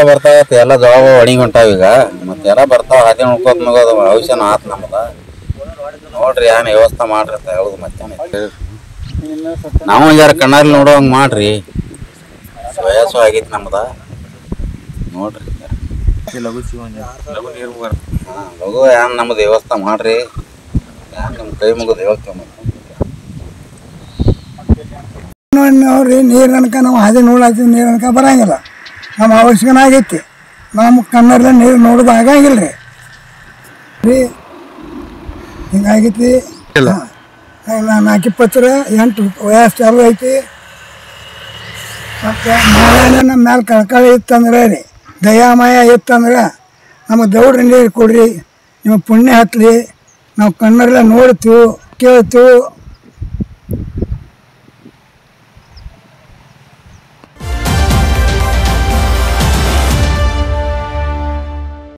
ಬರ್ತಾ ಬರ್ತಾ ಎಲ್ಲ ಜವಾಬ ಒಣಗಿ ಹೊಂಟಾವ ಈಗ ಮತ್ತೆ ಎಲ್ಲ ಬರ್ತಾವ ಹಾದಿ ನೋಡ್ಕೋತ ಮಗೋದು ಭವಿಷ್ಯನ ಆತ್ ನಮ್ದ ನೋಡ್ರಿ ಏನ್ ವ್ಯವಸ್ಥೆ ಮಾಡ್ರಿ ಅಂತ ಹೇಳುದು ಮತ್ತೆ ನಾವು ಜರ ಕಣ್ಣಾರ್ಲಿ ನೋಡೋಂಗ್ ಮಾಡ್ರಿ ವಯಸ್ಸು ಆಗೈತಿ ನಮ್ದ ನೋಡ್ರಿ ಹಾ, ಲಘು ಏನ್ ನಮ್ದು ವ್ಯವಸ್ಥೆ ಮಾಡ್ರಿ ಯಾನ್ ನಿಮ್ ಕೈ ಮುಗಿದು ಹೇಳ್ತೇವೆ ಮತ್ತೆ ನೋಡ್ರಿ ನೀರು ಅನ್ಕ ನಾವು ಹಾದಿ ನೋಡ್ಲಾತೀವಿ ನೀರು ಅನ್ಕ ಬರಂಗಿಲ್ಲ ನಮ್ಮ ಅವಶ್ಯಕನ ಆಗೈತಿ ನಮ್ಮ ಕನ್ನಡ ನೀರು ನೋಡೋದು ಆಗಂಗಿಲ್ಲ ರೀ ರೀ ಹಿಂಗಾಗೈತಿ ನಾಲ್ಕು ಇಪ್ಪತ್ತರ ಎಂಟು ವಯಸ್ಸು ಚಾಲು ಐತಿ ಮತ್ತು ನಾಳೆನೇ ನಮ್ಮ ಮ್ಯಾಲೆ ಕಳ್ಕಳಿ ಇತ್ತಂದ್ರೆ ರೀ ದಯಾಮಯ ಇತ್ತಂದ್ರೆ ನಮಗೆ ದೌಡ್ರಿ ನೀರು ಕೊಡ್ರಿ ನಿಮ್ಮ ಪುಣ್ಯ ಹತ್ತಲಿ ನಾವು ಕಣ್ಣರೆಲ್ಲ ನೋಡ್ತೀವಿ ಕೇಳ್ತೀವಿ